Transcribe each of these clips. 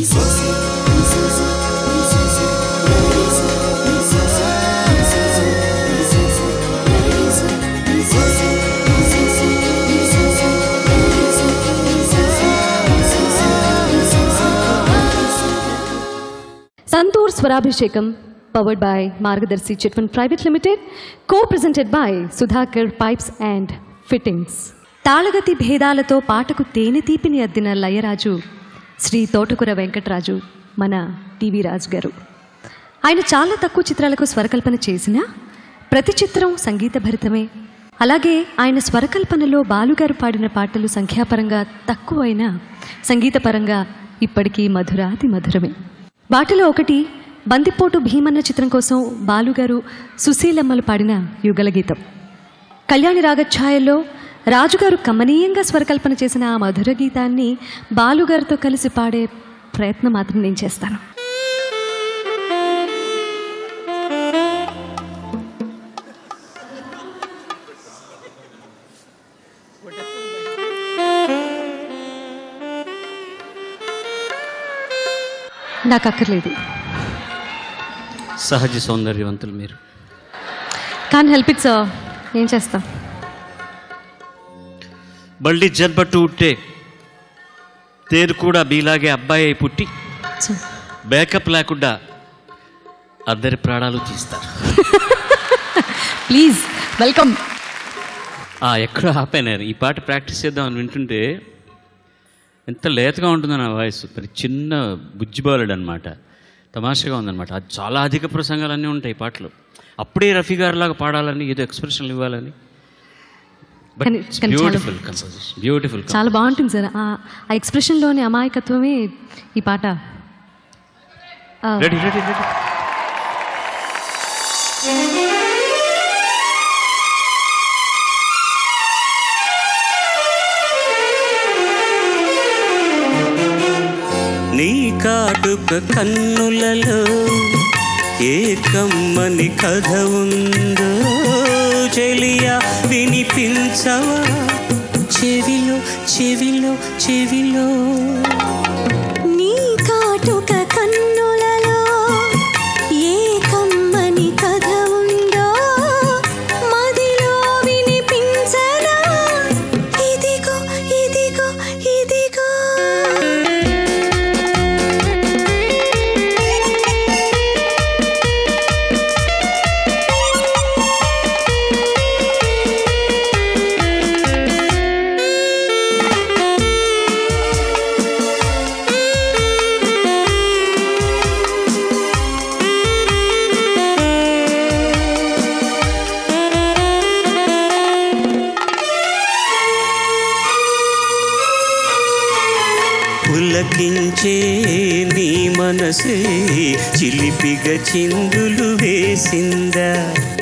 Santoor స్వరాభిషేకం powered by Margadarsi chit fund private limited co presented by Sudhakar pipes and fittings తాళగతి భేదాలతో పాటకు తేనె తీపిని అద్దిన లయరాజు శ్రీ తోటకూర వెంకటరాజు మన టీవీ రాజు గారు ఆయన చాలా తక్కువ చిత్రాలకు స్వరకల్పన చేసినా ప్రతి చిత్రం సంగీతభరితమే అలాగే ఆయన స్వరకల్పనలో బాలుగారు పాడిన పాటలు సంఖ్యాపరంగా తక్కువైనా సంగీతపరంగా ఇప్పటికీ మధురాతి మధురమే వాటిలో ఒకటి బందిపోటు భీమన్న చిత్రం కోసం బాలుగారు సుశీలమ్మలు పాడిన యుగల గీతం కళ్యాణి రాగఛాయల్లో రాజుగారు కమనీయంగా స్వరకల్పన చేసిన ఆ మధుర గీతాన్ని బాలుగారితో కలిసి పాడే ప్రయత్నం మాత్రం నేను చేస్తాను నాకు అక్కర్లేదు సహజ సౌందర్యవంతులు మీరు కాన్ హెల్ప్ ఇట్ సార్ ఏం చేస్తాం బల్డి జన్పట్టు ఉట్టే తేరు కూడా మీలాగే అబ్బాయి అయి పుట్టి బ్యాకప్ లేకుండా అందరి ప్రాణాలు తీస్తారు ప్లీజ్ వెల్కమ్ ఆ, ఎక్కడో ఆపాను ఈ పాట ప్రాక్టీస్ చేద్దామని వింటుంటే ఎంత లేతగా ఉంటుందో నా వాయిస్ మరి చిన్న బుజ్జిబాలుడు అనమాట తమాషగా ఉందన్నమాట అది చాలా అధిక ప్రసంగాలన్నీ ఉంటాయి ఈ పాటలు అప్పుడే రఫీ గారిలాగా పాడాలని ఏదో ఎక్స్ప్రెషన్లు ఇవ్వాలని బట్ కానీ- కానీ చాలా- బ్యూటిఫుల్ కంపోజిషన్ బ్యూటిఫుల్ చాలా బాగుంటుంది సార్ ఆ ఆ ఎక్స్ప్రెషన్లోని అమాయకత్వమే ఈ పాట ఆ, రెడీ రెడీ రెడీ నీ కాటుక కన్నులలో ఏ కమ్మని కథ ఉందో చెలియా వినిపించవా చెవిలో చెవిలో చెవిలో నీ కాటుక కన్నులలో ఏ కమ్మని కథ ఉందో మదిలో వినిపించదా ఇదిగో ఇదిగో ఇదిగో పులకించే నీ మనసే చిలిపిగ చిందులు వేసిందా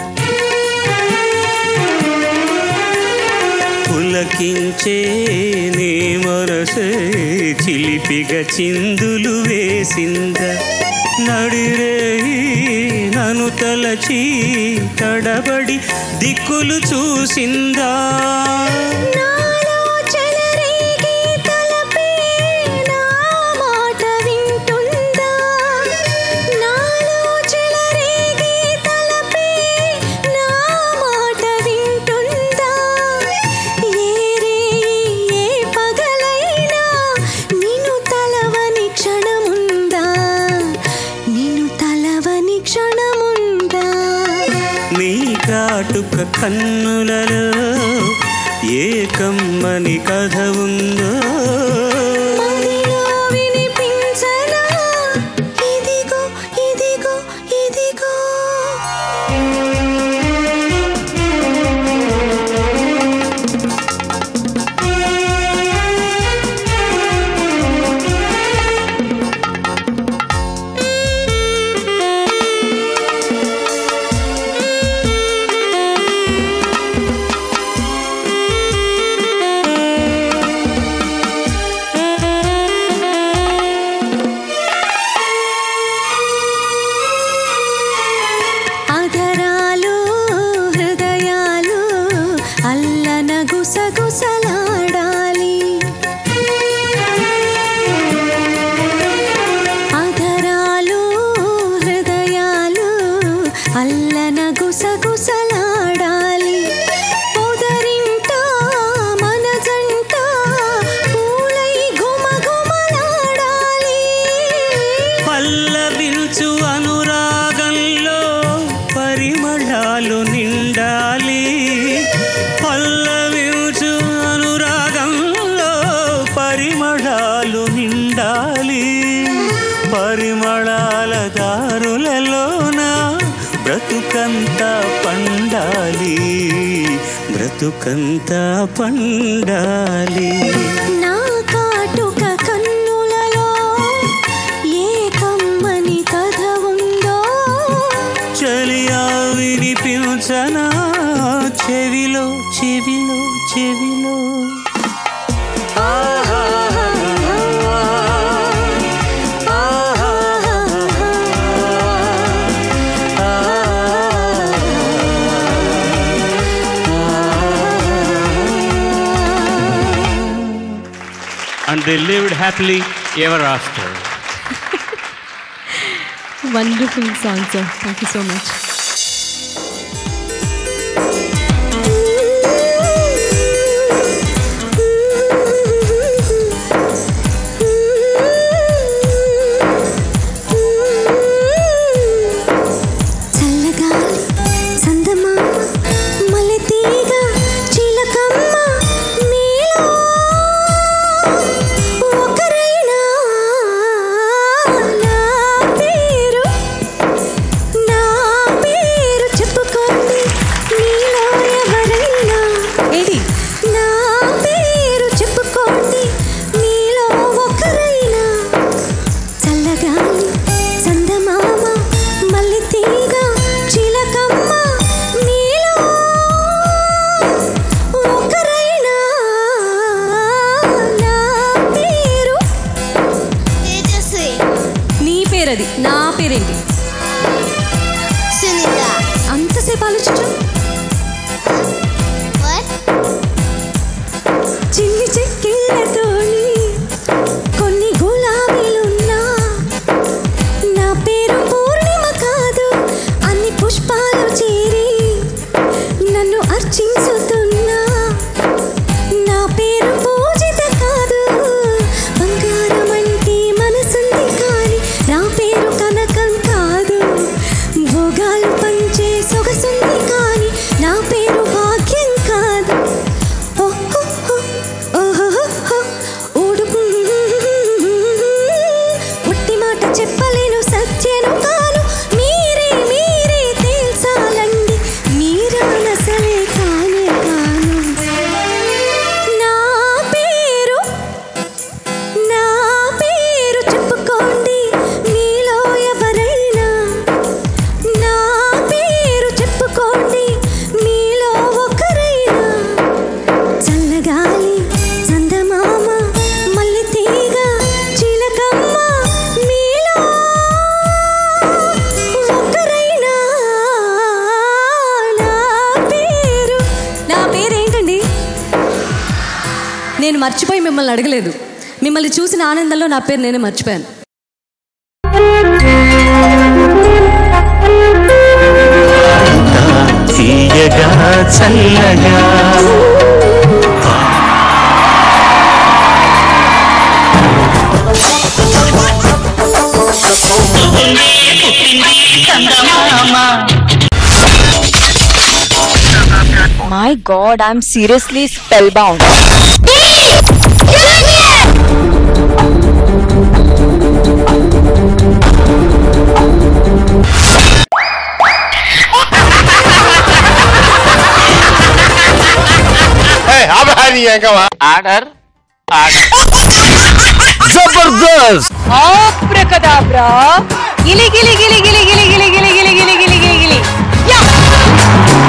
పులకించే నీ మనసే చిలిపిగ చిందులు వేసిందా నడిరే నను తలచి తడబడి దిక్కులు చూసిందా నాలో చెలరేగే తలపే నా మాట వింటుందా నాలో చెలరేగే తలపే నా మాట వింటుందా ఏరే ఏ పగలైనా నిన్ను తలవని క్షణముందా నిన్ను తలవని క్షణముందా నీ కాటుక కన్నులలో ఏ కమ్మని కథ ఉందో మదిలో వినిపించనా ఇదిగో ఇదిగో ఇదిగో నీ పల్లవించు అనురాగంలో పరిమళాలు నిండాలి పల్లవించు అనురాగంలో పరిమళాలు నిండాలి పరిమళాల దారులలోన బ్రతుకంతా పండాలి బ్రతుకంతా పండాలి నా కాటుక కన్నులలో ఏ కమ్మని కథ ఉందో చలియా వినిపించనా చెవిలో చెవిలో చెవిలో and they lived happily ever after wonderful song sir thank you so much చల్లగాలి చందమామ మల్లెతీగ చిలకమ్మ మీలో ఒకరైనా నా పేరు నా పేరు చెప్పుకోండి మీలో ఎవరైనా ఏది నా పేరు చెప్పుకోండి మీలో ఒకరైనా చల్లగాలి చందమామ మల్లెతీగ చిలకమ్మ మీలో ఒకరైనా నా పేరు తేజస్వి నీ పేరది నా పేరేంటి సునీత అంతసేపు ఆలోచించు వాట్ చిన్ని చెక్కిళ్ళతోని కొన్ని గులాబీలున్నా నా పేరు పూర్ణిమ కాదు అన్ని పుష్పాలు చేరి నన్ను అర్చించుతున్నా నా పేరు పూజిత కాదు బంగారం అంటే మనసుంది కానీ నా పేరు కనకం కాదు భోగాలు పంచే సొగసుంది కానీ నా పేరు భాగ్యం కాదు ఓహో ఓహో ఊడుకు పుట్టి మాట చెప్పలేను సత్యను కాను మీరే మీరే తేల్చాలండి మీరానసలే కానే కాను నా పేరు నా పేరు చెప్పుకోండి మీలో ఎవరైనా నా పేరు చెప్పుకోండి మీలో ఒకరైనా చల్లగాలి చందమామ మల్లెతీగ చిలకమ్మ మీలో ఒకరైనా నా పేరు నా పేరేంటండి నేను మర్చిపోయి మిమ్మల్ని అడగలేదు మిమ్మల్ని చూసిన ఆనందంలో నా పేరు నేనే మర్చిపోయాను తీయగా చల్లగా My god, I'm seriously spellbound. Order Abracadabra. Gili gili gili gili gili gili gili gili gili gili gili gili. Yeah.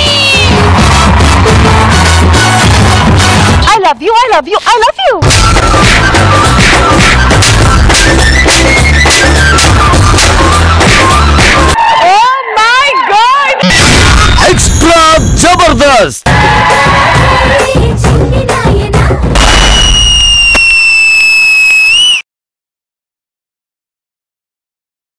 I love you, I love you, I love you.